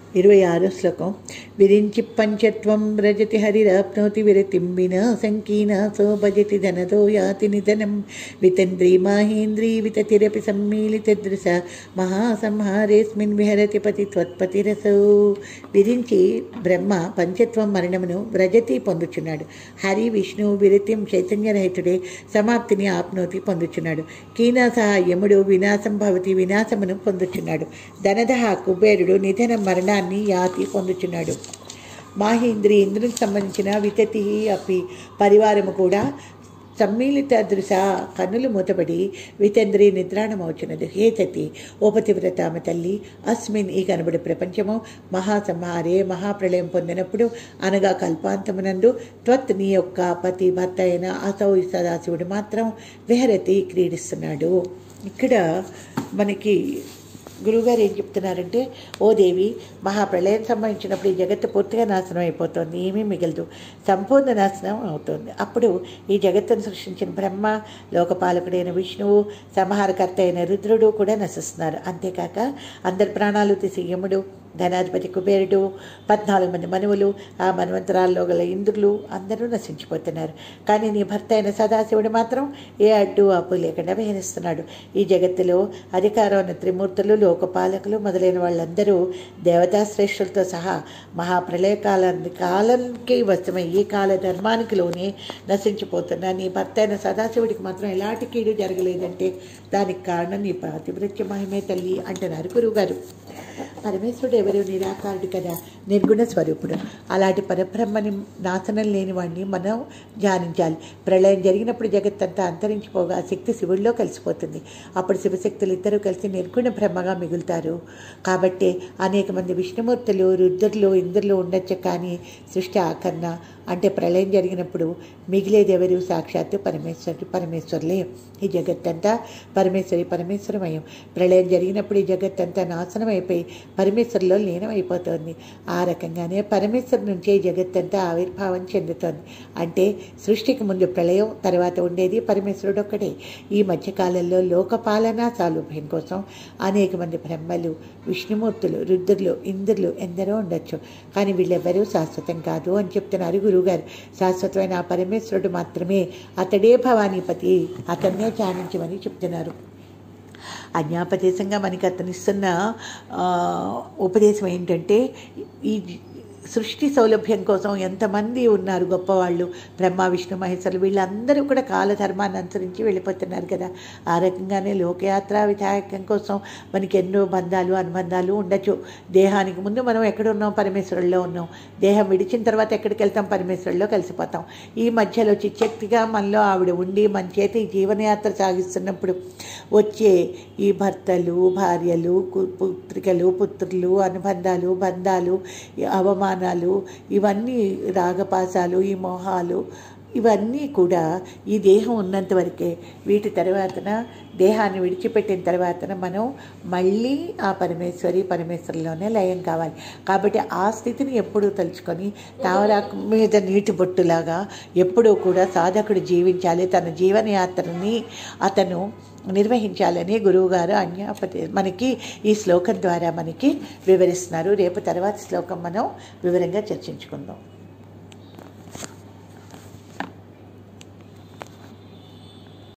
ఇరవై ఆరో శ్లోకం విరించి పంచత్వం రజతి హరిరాప్నోతి విరతిం వినా సంకీనాసో భజతి ధనతో యాతి నిధనం వితంద్రీ మాహేంద్రీ వితతిరపి సమ్మీలిత దృశ మహాసంహారేస్మిన్ విహరతి పతి త్వత్పతిరసౌ విరించి బ్రహ్మ పంచత్వం మరణమును వ్రజతి పొందుచున్నాడు హరి విష్ణు విరతిం చైతన్యరహితుడే సమాప్తిని ఆప్నోతి పొందుచున్నాడు కీనాస యముడు వినాశం భవతి వినాశమును పొందుచున్నాడు ధనదహ కుబేరుడు నిధన మరణాన్ని యాతి పొందుచున్నాడు మాహేంద్రి ఇంద్రునికి సంబంధించిన వితతి అపి పరివారము కూడా సమ్మీలిత దృశ కన్నులు మూతబడి వితంద్రి నిద్రాణమవుచున్నది హే సతి ఓపతివ్రత ఆమె తల్లి అస్మిన్ ఈ కనబడి ప్రపంచము మహాసంహారే మహాప్రళయం పొందినప్పుడు అనగా కల్పాంతమునందు త్వత్ నీ యొక్క పతి భర్త అయిన అసౌ సదాశివుడు మాత్రం విహరతి క్రీడిస్తున్నాడు ఇక్కడ మనకి గురువుగారు ఏం చెప్తున్నారంటే ఓ దేవి మహాప్రళయం సంభవించినప్పుడు ఈ జగత్తు పూర్తిగా నాశనం అయిపోతుంది ఏమీ మిగలదు సంపూర్ణ నాశనం అవుతుంది అప్పుడు ఈ జగత్తును సృష్టించిన బ్రహ్మ లోకపాలకుడైన విష్ణువు సంహారకర్త అయిన రుద్రుడు కూడా నశిస్తున్నారు అంతేకాక అందరి ప్రాణాలు తీసి యముడు ధనాధిపతి కుబేరుడు పద్నాలుగు మంది మనువులు ఆ మన్వంతరాల్లో గల ఇంద్రులు అందరూ నశించిపోతున్నారు కానీ నీ భర్త అయిన సదాశివుడు మాత్రం ఏ అడ్డు ఆపు లేకుండా విహరిస్తున్నాడు ఈ జగత్తులో అధికారం ఉన్న త్రిమూర్తులు లోకపాలకులు మొదలైన వాళ్ళందరూ దేవతాశ్రేష్ఠులతో సహా మహాప్రళయ కాలాన్ని కాలానికి వశమై ఈ కాల ధర్మానికి లోనే నశించిపోతున్నా నీ భర్త అయిన సదాశివుడికి మాత్రం ఎలాంటి కీడు జరగలేదంటే దానికి కారణం నీ పాతివృత్య మహిమే తల్లి అంటున్నారు గురువుగారు పరమేశ్వరుడు ఎవరు నిరాకారుడు కదా నిర్గుణ స్వరూపుడు అలాంటి పరబ్రహ్మని నాశనం లేని వాడిని మనం ధ్యానించాలి ప్రళయం జరిగినప్పుడు జగత్తంతా అంతరించిపోగా ఆ శక్తి శివుడిలో కలిసిపోతుంది అప్పుడు శివశక్తులు ఇద్దరూ కలిసి నిర్గుణ బ్రహ్మగా మిగులుతారు కాబట్టి అనేక మంది విష్ణుమూర్తులు రుద్రులు ఇంద్రులు ఉండొచ్చు కానీ సృష్టి ఆకరణ అంటే ప్రళయం జరిగినప్పుడు మిగిలేది ఎవరు సాక్షాత్తు పరమేశ్వరుడు పరమేశ్వరులే ఈ జగత్తంతా పరమేశ్వరి పరమేశ్వరమయం ప్రళయం జరిగినప్పుడు ఈ జగత్తంతా నాశనం అయిపోయి పరమేశ్వరులో లీనమైపోతోంది ఆ రకంగానే పరమేశ్వరు నుంచే ఈ జగత్తంతా ఆవిర్భావం చెందుతోంది అంటే సృష్టికి ముందు ప్రళయం తర్వాత ఉండేది పరమేశ్వరుడు ఒక్కడే ఈ మధ్యకాలంలో లోకపాలనా సౌలభ్యం కోసం అనేక మంది బ్రహ్మలు విష్ణుమూర్తులు రుద్రులు ఇంద్రులు ఎందరో ఉండొచ్చు కానీ వీళ్ళెవ్వరూ శాశ్వతం కాదు అని చెప్తున్నారు గురువుగారు శాశ్వతమైన ఆ పరమేశ్వరుడు మాత్రమే అతడే భవానీపతి అతన్నే ధ్యానించమని చెప్తున్నారు అజ్ఞాపదేశంగా మనకి అతను ఇస్తున్న ఆ, ఉపదేశం ఏంటంటే ఈ సృష్టి సౌలభ్యం కోసం ఎంతమంది ఉన్నారు గొప్పవాళ్ళు బ్రహ్మ విష్ణు మహేశ్వరులు వీళ్ళందరూ కూడా కాలధర్మాన్ని అనుసరించి వెళ్ళిపోతున్నారు కదా ఆ రకంగానే లోకయాత్ర విధాయకం కోసం మనకి ఎన్నో బంధాలు అనుబంధాలు ఉండొచ్చు దేహానికి ముందు మనం ఎక్కడ ఉన్నాం పరమేశ్వరుల్లో ఉన్నాం దేహం విడిచిన తర్వాత ఎక్కడికి వెళ్తాం పరమేశ్వరుల్లో కలిసిపోతాం ఈ మధ్యలో చిచ్చక్తిగా మనలో ఆవిడ ఉండి మన చేత ఈ జీవనయాత్ర సాగిస్తున్నప్పుడు వచ్చే ఈ భర్తలు భార్యలు కు- పుత్రికలు పుత్రులు అనుబంధాలు బంధాలు ఈ అవమానాలు ఇవన్నీ రాగపాసాలు ఈ మోహాలు ఇవన్నీ కూడా ఈ దేహం ఉన్నంత వరకే వీటి తర్వాతన దేహాన్ని విడిచిపెట్టిన తర్వాతన మనం మళ్ళీ ఆ పరమేశ్వరి పరమేశ్వరిలోనే లయం కావాలి కాబట్టి ఆ స్థితిని ఎప్పుడూ తలుచుకొని తావరాకు మీద నీటి బొట్టులాగా ఎప్పుడూ కూడా సాధకుడు జీవించాలి తన జీవనయాత్రని అతను నిర్వహించాలని గురువుగారు అన్యాపతి మనకి ఈ శ్లోకం ద్వారా మనకి వివరిస్తున్నారు రేపు తర్వాత శ్లోకం మనం వివరంగా చర్చించుకుందాం